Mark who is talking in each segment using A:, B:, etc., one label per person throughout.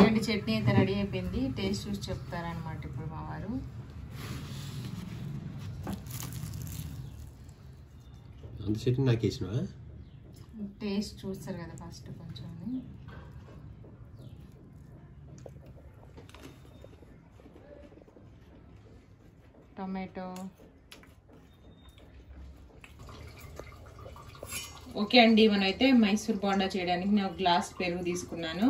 A: అండి చట్నీ అయితే రెడీ అయిపోయింది టేస్ట్ చూసి చెప్తారనమాట ఇప్పుడు మా వారు
B: అంత చెట్టు నాకు వేసినవా
A: టేస్ట్ చూస్తారు కదా ఫస్ట్ కొంచెం టొమాటో ఓకే అండి మనమైతే మైసూర్ బోండా చేయడానికి నేను ఒక గ్లాస్ పెరుగు తీసుకున్నాను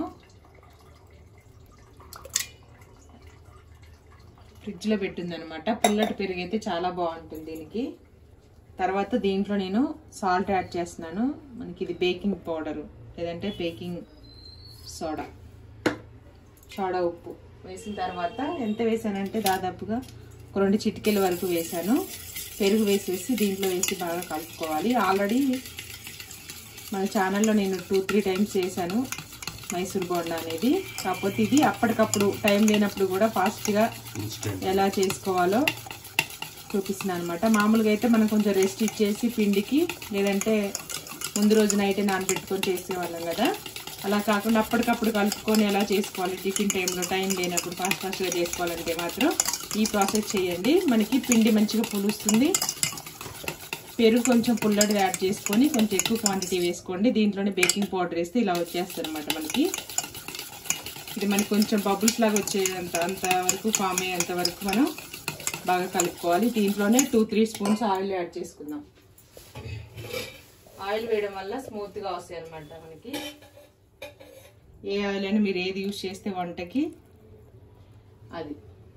A: ఫ్రిడ్జ్లో పెట్టిందనమాట పుల్లటి పెరుగు అయితే చాలా బాగుంటుంది దీనికి తర్వాత దీంట్లో నేను సాల్ట్ యాడ్ చేస్తున్నాను మనకి ఇది బేకింగ్ పౌడరు లేదంటే బేకింగ్ సోడా సోడా ఉప్పు వేసిన తర్వాత ఎంత వేసానంటే దాదాపుగా ఒక రెండు చిటికెల వరకు వేసాను పెరుగు వేసేసి దీంట్లో వేసి బాగా కలుపుకోవాలి ఆల్రెడీ మన ఛానల్లో నేను టూ త్రీ టైమ్స్ చేశాను మైసూర్ బోండా అనేది కాకపోతే ఇది అప్పటికప్పుడు టైం లేనప్పుడు కూడా ఫాస్ట్గా
B: ఇన్స్టెంట్
A: ఎలా చేసుకోవాలో చూపిస్తున్నాను అనమాట మామూలుగా అయితే మనం కొంచెం రెస్ట్ ఇచ్చేసి పిండికి లేదంటే ముందు రోజు నైటే నానబెట్టుకొని చేసేవాళ్ళం కదా అలా కాకుండా అప్పటికప్పుడు కలుపుకొని ఎలా చేసుకోవాలి టిఫిన్ టైంలో టైం లేనప్పుడు ఫాస్ట్ ఫాస్ట్గా చేసుకోవాలంటే మాత్రం ఈ ప్రాసెస్ చేయండి మనకి పిండి మంచిగా పులుస్తుంది పెరుగు కొంచెం పుల్లడిగా యాడ్ చేసుకొని కొంచెం ఎక్కువ క్వాంటిటీ వేసుకోండి దీంట్లోనే బేకింగ్ పౌడర్ వేస్తే ఇలా వచ్చేస్తుంది అనమాట మనకి ఇది మనకి కొంచెం బబుల్స్ లాగా వచ్చేంత అంత వరకు ఫామ్ అయ్యేంత వరకు మనం బాగా కలుపుకోవాలి దీంట్లోనే two three spoons oil add చేసుకుందాం ఆయిల్ వేయడం వల్ల స్మూత్గా వస్తాయి అనమాట మనకి ఏ ఆయిల్ అయినా మీరు ఏది యూజ్ చేస్తే వంటకి అది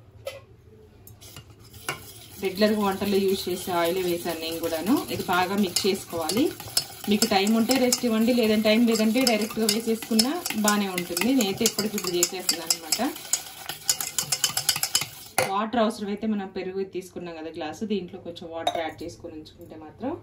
A: రెగ్యులర్గా వంటల్లో యూజ్ చేసే ఆయిల్ వేసాను నేను కూడాను ఇది బాగా మిక్స్ చేసుకోవాలి మీకు టైం ఉంటే రెస్ట్ ఇవ్వండి లేదంటే టైం లేదంటే డైరెక్ట్గా వేసేసుకున్నా బాగానే ఉంటుంది నేనైతే ఇప్పటికిప్పుడు చేసేస్తున్నాను అనమాట వాటర్ అవసరమైతే మనం పెరుగు తీసుకున్నాం కదా గ్లాసు దీంట్లో కొంచెం వాటర్ యాడ్ చేసుకొని ఉంచుకుంటే మాత్రం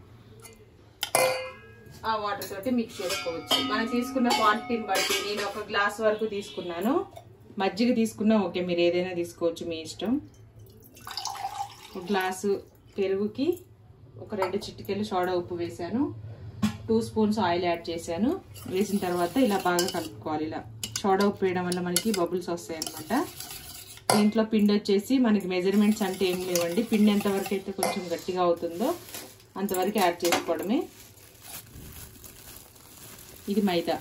A: ఆ వాటర్ తోటి మిక్స్ చేసుకోవచ్చు మనం తీసుకున్న క్వాంటిటీని బట్టి నేను ఒక గ్లాస్ వరకు తీసుకున్నాను మజ్జిగ తీసుకున్నా ఓకే మీరు ఏదైనా తీసుకోవచ్చు మీ ఇష్టం ఒక గ్లాసు పెరుగుకి ఒక రెండు చిటికెలు సోడా ఉప్పు వేసాను టూ స్పూన్స్ ఆయిల్ యాడ్ చేశాను వేసిన తర్వాత ఇలా బాగా కలుపుకోవాలి ఇలా సోడా ఉప్పు వేయడం వల్ల మనకి బబుల్స్ వస్తాయి అన్నమాట దీంట్లో పిండి వచ్చేసి మనకి మెజర్మెంట్స్ అంటే ఏం లేవండి పిండి ఎంతవరకు అయితే కొంచెం గట్టిగా అవుతుందో అంతవరకు యాడ్ చేసుకోవడమే ఇది మైదా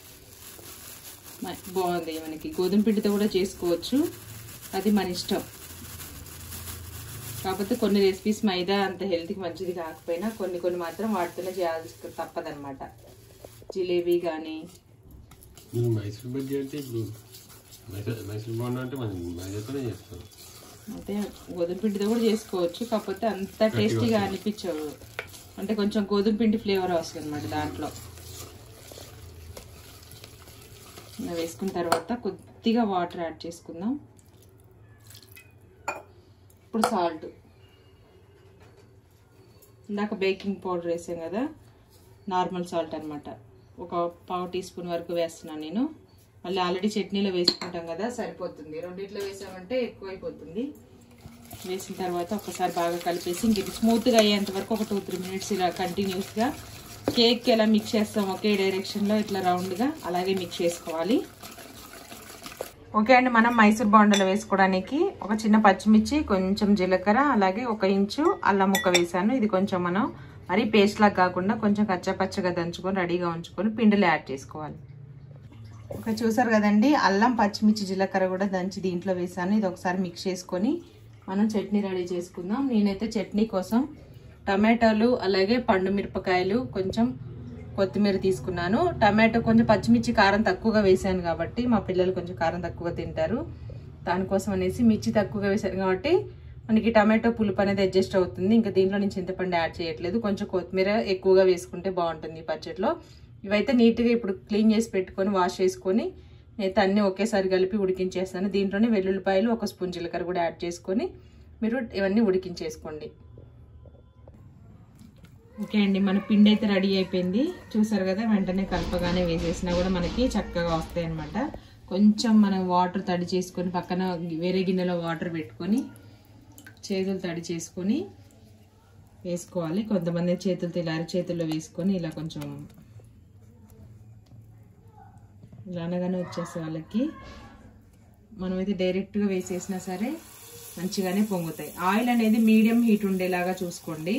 A: మ- బాగుంది మనకి గోధుమ పిండితో కూడా చేసుకోవచ్చు అది మన ఇష్టం కాకపోతే కొన్ని రెసిపీస్ మైదా అంత హెల్త్కి మంచిది కాకపోయినా కొన్ని కొన్ని మాత్రం వాటితోనే చేయాల్సి తప్పదన్నమాట జిలేబీ కానీ
B: మీరు మైసూర్ బజ్జీ అంటే ఇప్పుడు మైసూర్ మైసూర్ బోండా అంటే మనం మైదాతోనే చేస్తాం
A: అయితే గోధుమ పిండితో కూడా చేసుకోవచ్చు కాకపోతే అంత టేస్టీగా అనిపించవు అంటే కొంచెం గోధుమ పిండి ఫ్లేవర్ వస్తుంది అనమాట దాంట్లో ఇలా వేసుకున్న తర్వాత కొద్దిగా వాటర్ యాడ్ చేసుకుందాం ఇప్పుడు సాల్ట్ ఇందాక బేకింగ్ పౌడర్ వేసాం కదా నార్మల్ సాల్ట్ అనమాట ఒక పావు టీ స్పూన్ వరకు వేస్తున్నాను నేను మళ్ళీ ఆల్రెడీ చట్నీలో వేసుకుంటాం కదా సరిపోతుంది రెండిట్లో వేసామంటే ఎక్కువైపోతుంది వేసిన తర్వాత ఒకసారి బాగా కలిపేసి ఇంక ఇది స్మూత్గా అయ్యేంత వరకు ఒక టూ త్రీ మినిట్స్ ఇలా కంటిన్యూస్గా కేక్ ఎలా మిక్స్ చేస్తాం ఒకే డైరెక్షన్లో ఇట్లా రౌండ్గా అలాగే మిక్స్ చేసుకోవాలి ఓకే అండి మనం మైసూర్ బోండాలు వేసుకోవడానికి ఒక చిన్న పచ్చిమిర్చి కొంచెం జీలకర్ర అలాగే ఒక ఇంచు అల్లం ముక్క వేసాను ఇది కొంచెం మనం మరీ పేస్ట్ లాగా కాకుండా కొంచెం కచ్చపచ్చగా దంచుకొని రెడీగా ఉంచుకొని పిండిలో యాడ్ చేసుకోవాలి ఒక చూసారు కదండి అల్లం పచ్చిమిర్చి జీలకర్ర కూడా దంచి దీంట్లో వేసాను ఇది ఒకసారి మిక్స్ చేసుకొని మనం చట్నీ రెడీ చేసుకుందాం నేనైతే చట్నీ కోసం టమాటాలు అలాగే పండు మిరపకాయలు కొంచెం కొత్తిమీర తీసుకున్నాను టమాటో కొంచెం పచ్చిమిర్చి కారం తక్కువగా వేసాను కాబట్టి మా పిల్లలు కొంచెం కారం తక్కువగా తింటారు దానికోసం అనేసి మిర్చి తక్కువగా వేసాను కాబట్టి మనకి టమాటో పులుపు అనేది అడ్జస్ట్ అవుతుంది ఇంకా దీంట్లో నేను చింతపండు యాడ్ చేయట్లేదు కొంచెం కొత్తిమీర ఎక్కువగా వేసుకుంటే బాగుంటుంది ఈ పచ్చడిలో ఇవైతే నీట్గా ఇప్పుడు క్లీన్ చేసి పెట్టుకొని వాష్ చేసుకొని నేనైతే అన్నీ ఒకేసారి కలిపి ఉడికించేస్తాను దీంట్లోనే వెల్లుల్లిపాయలు ఒక స్పూన్ జీలకర్ర కూడా యాడ్ చేసుకొని మీరు ఇవన్నీ ఉడికించేసుకోండి ఓకే అండి మన పిండి అయితే రెడీ అయిపోయింది చూసారు కదా వెంటనే కలపగానే వేసేసినా కూడా మనకి చక్కగా వస్తాయి అనమాట కొంచెం మనం వాటర్ తడి చేసుకొని పక్కన వేరే గిన్నెలో వాటర్ పెట్టుకొని చేతులు తడి చేసుకొని వేసుకోవాలి కొంతమంది చేతులతో ఇలా అరచేతుల్లో వేసుకొని ఇలా కొంచెం ఇలా అనగానే వచ్చేసే వాళ్ళకి మనమైతే డైరెక్ట్గా వేసేసినా సరే మంచిగానే పొంగుతాయి ఆయిల్ అనేది మీడియం హీట్ ఉండేలాగా చూసుకోండి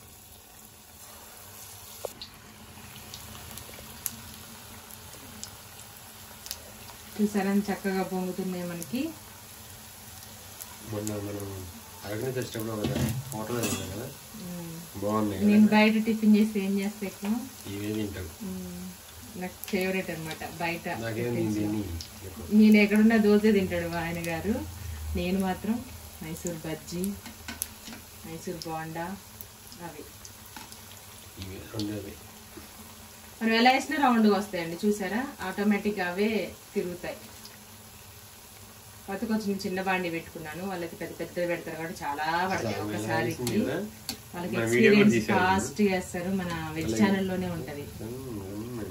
A: చూసారా చక్కగా పొంగుతున్నాయి మనకి
B: మొన్న మనం అరగని తెచ్చినప్పుడు ఒక హోటల్ తిన్నాం కదా
A: మ్మ్.
B: బాగున్నాయి కదా
A: నేను బయట టిఫిన్ చేస్తే ఏం చేస్తే ఎక్కువ
B: ఇవే తింటాం
A: మ్మ్. నాకు ఫేవరెట్ అన్నమాట బయట
B: నాకేం నేను తిని ఎక్కువ.
A: నేను ఎక్కడున్నా దోశ తింటాడు మా ఆయన గారు నేను మాత్రం మైసూర్ బజ్జీ మైసూర్ బోండా అవి
B: ఇవే రెండు అవే
A: మనం ఎలా వేసినా రౌండ్గా వస్తాయండి చూసారా ఆటోమేటిక్గా అవే తిరుగుతాయి కాకపోతే కొంచెం చిన్న బాండి పెట్టుకున్నాను వాళ్ళకి పెద్ద పెద్దది పెడతారు కాబట్టి చాలా పడతాయి
B: అసలు ఎలా
A: ఒకసారికి
B: వేసింది కదా?
A: వాళ్ళకి
B: మన వీడియో కూడా
A: ఎక్స్పీరియన్స్
B: తీశారు.
A: ఫాస్ట్ చేస్తారు మన వెజ్ ఛానల్లోనే ఉంటది
B: ఉమ్, ఉమ్.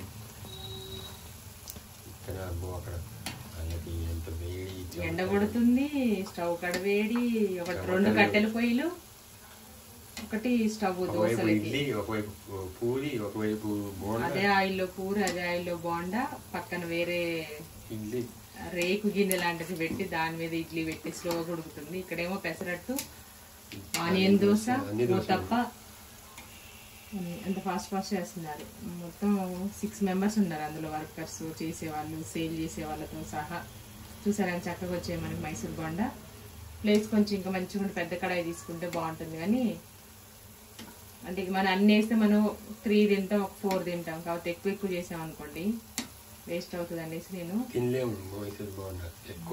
B: ఇక్కడ అబ్బో అక్కడ వాళ్ళకి ఎంత వేడి
A: ఎండ కొడుతుంది స్టవ్ కడ వేడి ఒకటి రెండు కట్టెల పొయ్యిలు ఒకటి స్టవ్
B: ఒకవైపు
A: దోశలకి
B: ఇడ్లీ ఒకవైపు పూరి ఒకవైపు బోండా
A: అదే ఆయిల్లో కూర అదే ఆయిల్లో బోండా పక్కన వేరే
B: ఇడ్లీ
A: రేకు గిన్నె లాంటిది పెట్టి దాని మీద ఇడ్లీ పెట్టి స్లోగా ఉడుకుతుంది ఇక్కడేమో పెసరట్టు ఆనియన్ దోశ
B: అన్ని దోశలు.
A: తప్ప ఎంత ఫాస్ట్ ఫాస్ట్ చేస్తున్నారు మొత్తం సిక్స్ మెంబర్స్ ఉన్నారు అందులో వర్కర్స్ చేసేవాళ్ళు సేల్ చేసే వాళ్ళతో సహా చూసారా ఎంత చక్కగా వచ్చాయి మనకి మైసూర్ బోండా ప్లేస్ కొంచెం ఇంకా మంచిగా ఉంటే పెద్ద కడాయి తీసుకుంటే బాగుంటుంది కానీ అంటే ఇక మనం అన్ని వేస్తే మనం త్రీ తింటాం ఒక ఫోర్ తింటాం కాబట్టి ఎక్కువ ఎక్కువ చేసాం అనుకోండి వేస్ట్ అవుతుంది అనేసి నేను
B: తినలేము మైసూర్ బోండా ఎక్కువ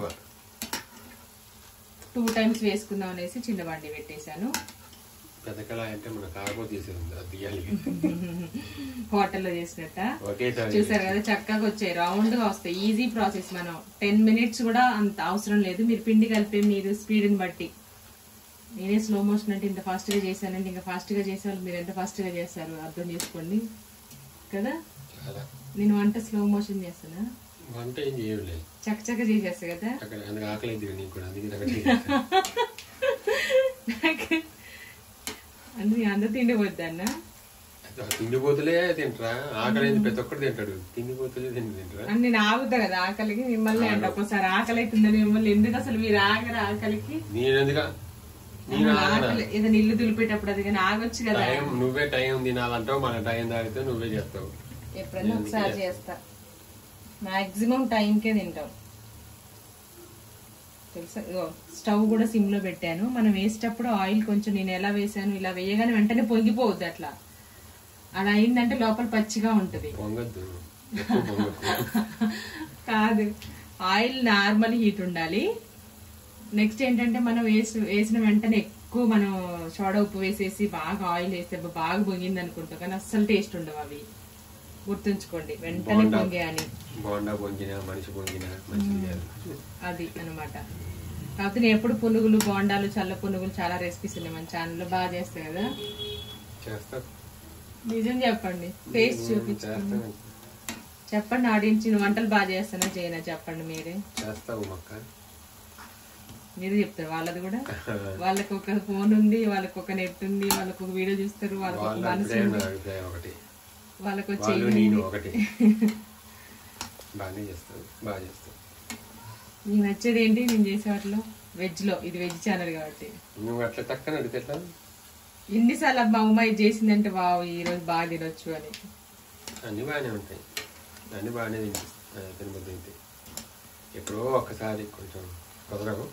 A: టూ టైమ్స్ వేసుకుందాం అనేసి చిన్న బండి పెట్టేశాను
B: పెద్ద కళాయి అంటే మన కారపో తీసేది అది తీయాలి
A: హోటల్లో చేసినట్ట
B: ఒకేసారి
A: చూసారు కదా చక్కగా వచ్చాయి రౌండ్ గా వస్తాయి ఈజీ ప్రాసెస్ మనం టెన్ మినిట్స్ కూడా అంత అవసరం లేదు మీరు పిండి కలిపే మీరు స్పీడ్ని బట్టి నేనే స్లో మోషన్ అంటే ఇంత ఫాస్ట్ గా చేశానంటే ఇంకా ఫాస్ట్ గా చేసేవాళ్ళు మీరు ఎంత ఫాస్ట్ గా చేస్తారు అర్థం చేసుకోండి కదా
B: చాలా
A: నేను వంట స్లో మోషన్ చేస్తానా
B: వంట ఏం చేయలేదు
A: చక్కచక్క చేసేస్తా కదా
B: అక్కడ అందుకు ఆకలి అయితే నీకు కూడా అందుకే నాకు
A: అంటే అందరూ తిండిపోద్దన్న
B: తిండిపోతులే తింటరా ఆకలి అయితే ప్రతి ఒక్కరు తింటాడు తిండిపోతులే తిండి తింటరా
A: అని నేను ఆగుతా కదా ఆకలికి మిమ్మల్ని అంటే ఒక్కోసారి ఆకలి అవుతుందని మిమ్మల్ని ఎందుకు అసలు మీరు ఆగరు ఆకలికి
B: నేను ఎందుగా నేను ఆగనా
A: ఆకలి ఏదైనా ఇల్లు దులిపేటప్పుడు అది కానీ ఆగొచ్చు కదా
B: టైం నువ్వే టైం తినాలంటావు మన టైం తాగితే నువ్వే చేస్తావు
A: ఎప్పుడన్నా ఒకసారి చేస్తా మాక్సిమం టైంకే తింటాం తెలుసా ఇగో స్టవ్ కూడా సిమ్ లో పెట్టాను మనం వేసేటప్పుడు ఆయిల్ కొంచెం నేను ఎలా వేసాను ఇలా వేయగానే వెంటనే పొంగిపోవద్దు అట్లా అలా అయిందంటే లోపల పచ్చిగా ఉంటది
B: పొంగద్దు ఎక్కువ పొంగద్దు
A: కాదు ఆయిల్ నార్మల్ హీట్ ఉండాలి నెక్స్ట్ ఏంటంటే మనం వేసి వేసిన వెంటనే ఎక్కువ మనం సోడా ఉప్పు వేసేసి బాగా ఆయిల్ వేస్తే అబ్బా బాగా పొంగింది అనుకుంటాం కానీ అస్సలు టేస్ట్ ఉండవు అవి గుర్తుంచుకోండి వెంటనే
B: బాగుండా.
A: పొంగే అని
B: బోండా పొంగిన మనిషి పొంగిన మంచిది కాదు
A: అది అన్నమాట కాకపోతే నేను ఎప్పుడు పునుగులు బోండాలు చల్ల పునుగులు చాలా రెసిపీస్ ఉన్నాయి మన ఛానల్లో బాగా చేస్తాయి కదా
B: చేస్తా
A: నిజం చెప్పండి టేస్ట్ చూపించు
B: చేస్తాను
A: చెప్పండి ఆడియన్స్ నేను వంటలు బాగా చేస్తానా చేయనా చెప్పండి మీరే
B: చేస్తావు మక్క
A: మీరు చెప్తారు వాళ్ళది కూడా వాళ్ళకి ఒక ఫోన్ ఉంది వాళ్ళకి ఒక నెట్ ఉంది వాళ్ళకి ఒక వీడియో చూస్తారు వాళ్ళకి ఒక
B: వాళ్ళ
A: మనసు
B: అభిప్రాయం
A: ఉంది
B: నా అభిప్రాయం ఒకటి
A: వాళ్ళకి ఒక
B: వాళ్ళు
A: చెయ్యి
B: నేను
A: ఉంది
B: ఒకటి బాగానే చేస్తావు బాగా చేస్తావు
A: నీకు నచ్చేది ఏంటి నేను చేసే వాటిలో వెజ్ లో ఇది వెజ్ ఛానల్ కాబట్టి
B: నువ్వు అట్లా తక్కువ అడిగితే ఎట్లా
A: ఎన్నిసార్లు మా అమ్మాయి చేసిందంటే వావ్ ఈ రోజు బాగా తినొచ్చు అని
B: అన్ని బాగానే ఉంటాయి అన్ని బాగానే తినిపిస్తాయి తినబుద్ధి అయితే ఎప్పుడో ఒక్కసారి కొంచెం కుదరవు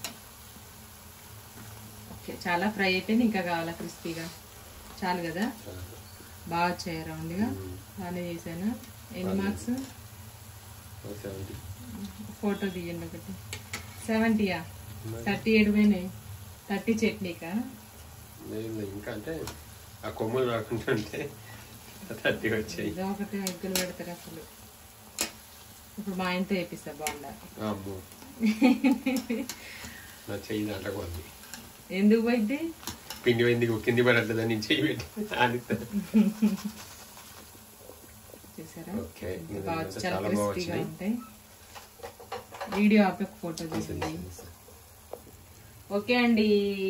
A: ఓకే చాలా ఫ్రై అయిపోయింది ఇంకా కావాలా క్రిస్పీగా చాలు కదా
B: చాలా.
A: బాగా వచ్చాయి రౌండ్గా
B: ఉమ్.
A: బాగానే చేశాను ఎన్ని మార్క్స్
B: ఓ సెవెంటీ
A: ఫోటో తీయండి ఒకటి సెవెంటీయా థర్టీ ఎయిట్ పోయినాయి థర్టీ చట్నీకా
B: లేదు ఇంకా అంటే ఆ కొమ్ములు రాకుంటుంటే థర్టీ వచ్చాయి
A: ఏదో ఒకటి ఎగ్గులు పెడతారు అసలు ఇప్పుడు మా ఆయనతో వేపిస్తా బాగుండా
B: అమ్మో నా చెయ్యి దాంట్లో పోద్ది
A: ఎందుకు పోయింది
B: పిండి పోయింది కింది పడట్లేదని నేను చెయ్యి పెట్టి ఆడిస్తా
A: చూసారా
B: ఓకే
A: ఎంత బాగా
B: ఇదంతా
A: చాలా
B: చాలా బాగా
A: క్రిస్పీగా
B: వచ్చినాయి
A: ఉంటాయి వీడియో ఆపే ఫోటో తీసింది ఓకే అండి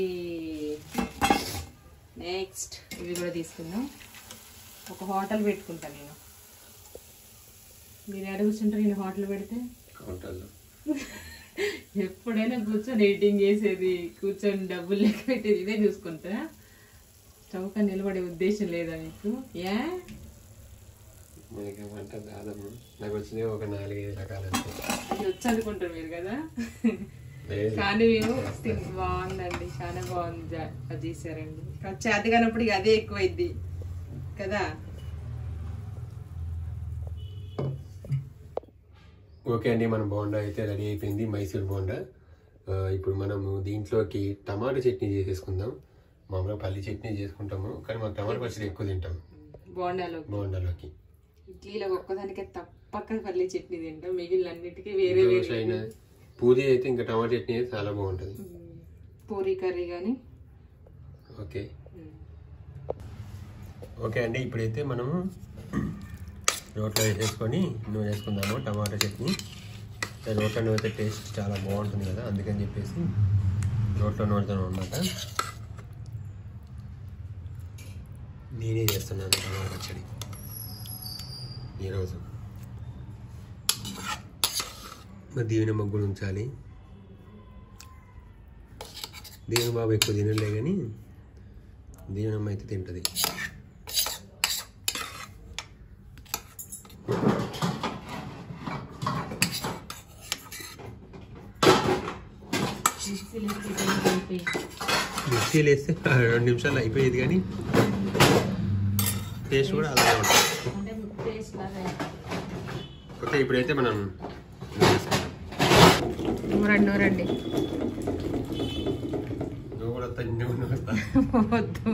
A: నెక్స్ట్ ఇవి కూడా తీసుకుందాం ఒక హోటల్ పెట్టుకుంటా నేను మీరు ఎడ కూర్చుంటారు నేను హోటల్ పెడితే
B: కౌంటర్లో
A: ఎప్పుడైనా కూర్చొని ఎడిటింగ్ చేసేది కూర్చొని డబ్బులు లెక్క పెట్టేది ఇదే చూసుకుంటా చౌక నిలబడే ఉద్దేశం లేదా మీకు ఏ
B: మనకి వంట దాదాపు నాకు వచ్చినవి ఒక నాలుగైదు రకాలు అంతే
A: ఇది వచ్చి అనుకుంటారు మీరు కదా
B: లేదు.
A: కానీ మేము తిన్- బాగుందండి చాలా బాగుంది జా- అది చేశారండి కానీ చేత కానప్పుడు ఇక అదే ఎక్కువైద్ది కదా
B: ఓకే అండి మన బోండా అయితే రెడీ అయిపోయింది మైసూర్ బోండా ఆ, ఇప్పుడు మనము దీంట్లోకి టమాటా చట్నీ చేసేసుకుందాం మామూలుగా పల్లి చట్నీ చేసుకుంటాము కానీ మనం టమాటా పచ్చడి ఎక్కువ తింటాం
A: బోండాలో
B: బోండాలోకి
A: ఇడ్లీలో ఒక్కదానికే తప్పక పల్లి చట్నీ తింటాం మిగిలిన అన్నిటికీ వేరే
B: దోశ
A: వేరే
B: అయినా పూరి అయితే ఇంకా టమాటా చట్నీ అయితే చాలా బాగుంటుంది
A: మ్మ్. పూరీ కర్రీ కానీ
B: ఓకే ఓకే అండి ఇప్పుడైతే మనము రోట్లో వేసేసుకొని నూనె వేసుకుందాము టమాటా చట్నీ రోట్లో నూనె అయితే టేస్ట్ చాలా బాగుంటుంది కదా అందుకని చెప్పేసి రోట్లో నూనెతో అనమాట నేనే చేస్తున్నాను టమాటా పచ్చడి ఈరోజు మరి దీవెన మగ్గులు ఉంచాలి దీవెన బాబు ఎక్కువ తినలే కానీ దీవెనమ్మ అయితే తింటుంది మిక్సీలు వేస్తే రెండు నిమిషాలు అయిపోయేది కానీ టేస్ట్ కూడా అలాగే ఉంటుంది ఓకే ఇప్పుడైతే మనం
A: నూరండి నూరండి
B: నువ్వు కూడా వస్తా నువ్వు కూడా వస్తా
A: వద్దు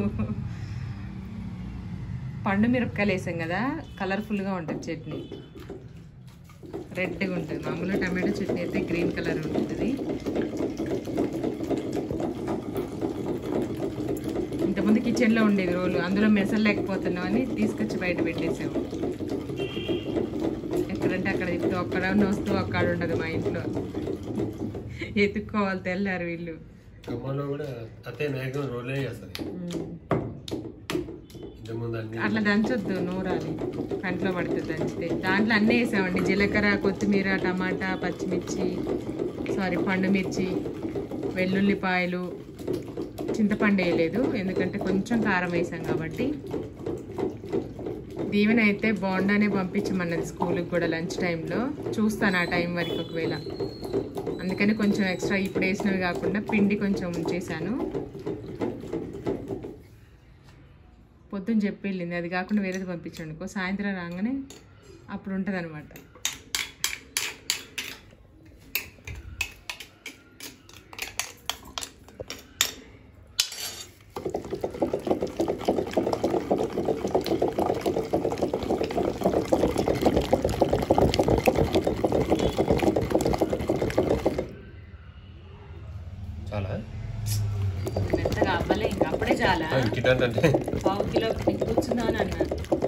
A: పండు మిరపకాయలు వేసాం కదా కలర్ఫుల్గా ఉంటుంది చట్నీ రెడ్గా ఉంటుంది మామూలు టమాటో చట్నీ అయితే గ్రీన్ కలర్ ఉంటుంది ఇంతకుముందు కిచెన్లో ఉండేది రోలు అందులో మెసలు లేకపోతున్నాం అని తీసుకొచ్చి బయట పెట్టేసాము ఎక్కడంటే అక్కడ తిప్పుతూ ఒక్కడ వస్తూ అక్కడ ఉండదు మా ఇంట్లో ఎత్తుక్కోవాలి తెల్లారు వీళ్ళు
B: ఖమ్మంలో కూడా అతే మ్యాక్సిమం రోడ్లే చేస్తుంది
A: ఉమ్.
B: ఇంతకుముందు అన్ని
A: అట్లా దంచొద్దు నూరాలి కంట్లో పడుతుంది దంచితే దాంట్లో అన్నీ వేసామండి జీలకర్ర కొత్తిమీర టమాటా పచ్చిమిర్చి సారీ పండు మిర్చి వెల్లుల్లిపాయలు చింతపండు వేయలేదు ఎందుకంటే కొంచెం కారం వేసాం కాబట్టి దీవెన అయితే బోండానే పంపించమన్నది స్కూల్కి కూడా లంచ్ టైంలో చూస్తాను ఆ టైం వరకు ఒకవేళ అందుకని కొంచెం ఎక్స్ట్రా ఇప్పుడు వేసినవి కాకుండా పిండి కొంచెం ఉంచేసాను పొద్దున్న చెప్పి వెళ్ళింది అది కాకుండా వేరేది పంపించాను అనుకో సాయంత్రం రాగానే అప్పుడు ఉంటుంది అనమాట
B: చాలా
A: మెత్తగా అవ్వలే ఇంకా అప్పుడే చాలా
B: కిటాన్ అంటే
A: పావు కిలో కూర్చుందామని అన్నా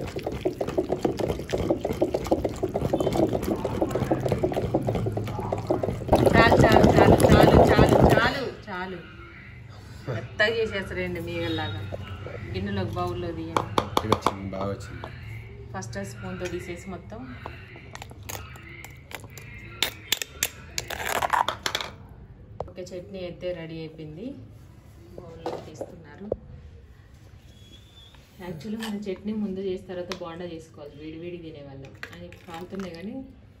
A: చాలు చాలు చాలు చాలు చాలు చాలు చాలు మెత్తగా చేసేస్తారండి మీగల్లాగా గిన్నెలోకి బౌల్లో తీయండి
B: ఇది వచ్చింది బాగా వచ్చింది
A: ఫస్ట్ స్పూన్తో తీసేసి మొత్తం ఒక చట్నీ అయితే రెడీ అయిపోయింది బౌల్లో తీస్తున్నారు యాక్చువల్లీ మనం చట్నీ ముందు చేసిన తర్వాత బోండా చేసుకోవాలి వేడి వేడి తినేవాళ్ళం అని కాలుతున్నాయి కానీ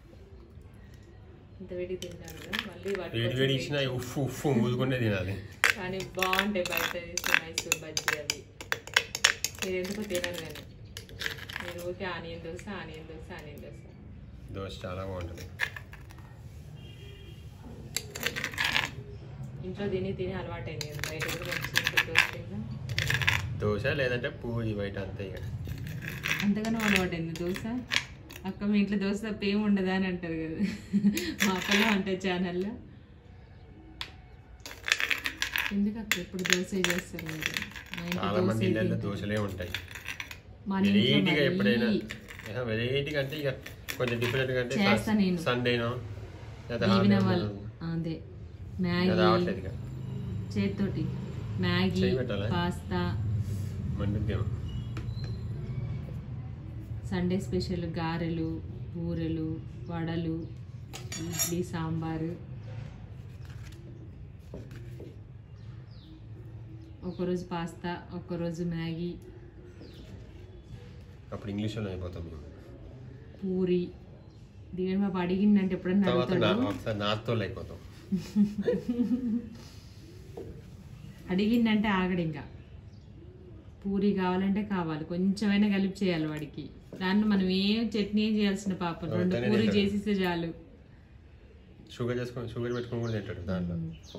A: ఇంత వేడి తింటాను కదా మళ్ళీ వాటి
B: వేడి
A: కోసం
B: వేడి
A: wait
B: ఇచ్చిన ఉఫ్ ఉఫ్ ఊదుకుంటే తినాలి
A: కానీ బాగుంటాయి బయట చేసే మైసూర్ బజ్జీ అవి మీరు ఎందుకో తినరు కానీ మీరు ఊరికే onion dosa onion dosa onion dosa
B: dosa చాలా బాగుంటుంది
A: ఇంట్లో తిని తిని అలవాటైంది కదా బయట కూడా మంచి దోశ తిన్నా
B: దోశ లేదంటే పూరి బయట అంతే ఇక
A: అంతగానో అలవాటైంది దోశ అక్క మీ ఇంట్లో దోశ తప్ప ఏమి ఉండదా అని అంటారు కదా మా అక్కలో అంటే ఛానల్లో ఎందుకు అక్క ఎప్పుడు దోశ చేస్తారు మీరు మా ఇంట్లో
B: చాలా మంది
A: దోశ
B: ఇళ్ళల్లో దోశలే ఉంటాయి
A: మన ఇంట్లో
B: వెరైటీగా ఎప్పుడైనా
A: మరీ
B: వెరైటీగా అంటే ఇక కొంచెం డిఫరెంట్గా అంటే
A: చేస్తా నేను.
B: సండేనో లేదా
A: దీవెన
B: హాలిడే
A: వాళ్ళు అదే మ్యాగీ
B: రావట్లేదు ఇక
A: చేతితోటి మ్యాగీ
B: చేయి పెట్టాలా?
A: పాస్తా
B: మండుద్దేమో
A: సండే స్పెషల్ గారెలు బూరెలు వడలు ఇడ్లీ సాంబారు ఒక్కరోజు పాస్తా ఒక్కరోజు మ్యాగీ
B: అప్పుడు ఇంగ్లీష్లో అయిపోతాం మేము
A: పూరి దీవెన్ బాబు అడిగిందంటే ఎప్పుడన్నా
B: తర్వాత
A: అడుగుతాడు
B: నా- ఒకసారి నాతో అయిపోతాం
A: అడిగిందంటే ఆగడు ఇంకా పూరి కావాలంటే కావాలి కొంచెమైనా కలిపి చేయాలి వాడికి దాన్ని మనం ఏం చట్నీ ఏం చేయాల్సిన పాపం రెండు
B: అవుతానే
A: పూరి
B: తింటాడు.
A: చేసిస్తే చాలు
B: షుగర్ చేసుకొని షుగర్ పెట్టుకొని కూడా తింటాడు దాంట్లో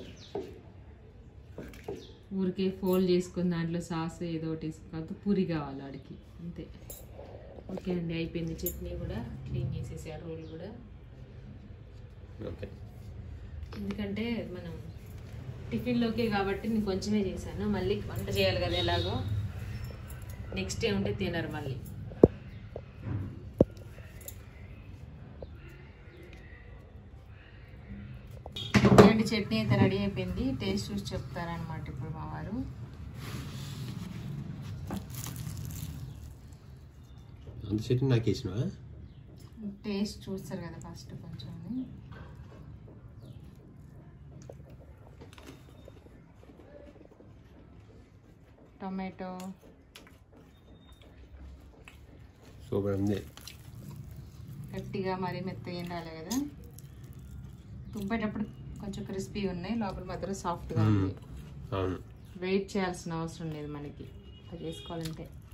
A: ఊరికే ఫోల్డ్ చేసుకుని దాంట్లో సాస్ ఏదో ఒకటి వేసుకోవద్దు పూరి కావాలి వాడికి అంతే ఓకే అండి అయిపోయింది చట్నీ కూడా క్లీన్ చేసేసి ఆ రోల్ కూడా
B: ఓకే
A: ఎందుకంటే మనం టిఫిన్లోకే కాబట్టి నేను కొంచెమే చేశాను మళ్ళీ వంట చేయాలి కదా ఎలాగో నెక్స్ట్ డే ఉంటే తినరు మళ్ళీ ఏంటి చట్నీ అయితే రెడీ అయిపోయింది టేస్ట్ చూసి చెప్తారనమాట ఇప్పుడు మా వారు
B: అంత చట్నీ నాకు వేసినవా
A: టేస్ట్ చూస్తారు కదా ఫస్ట్ కొంచెం టొమాటో
B: సూపర్ ఉంది
A: గట్టిగా మరీ మెత్తగా ఏం రాలే కదా తుంపేటప్పుడు కొంచెం క్రిస్పీ ఉన్నాయి లోపల మాత్రం సాఫ్ట్గా ఉంది
B: అవును
A: వెయిట్ చేయాల్సిన అవసరం లేదు మనకి అది చేసుకోవాలంటే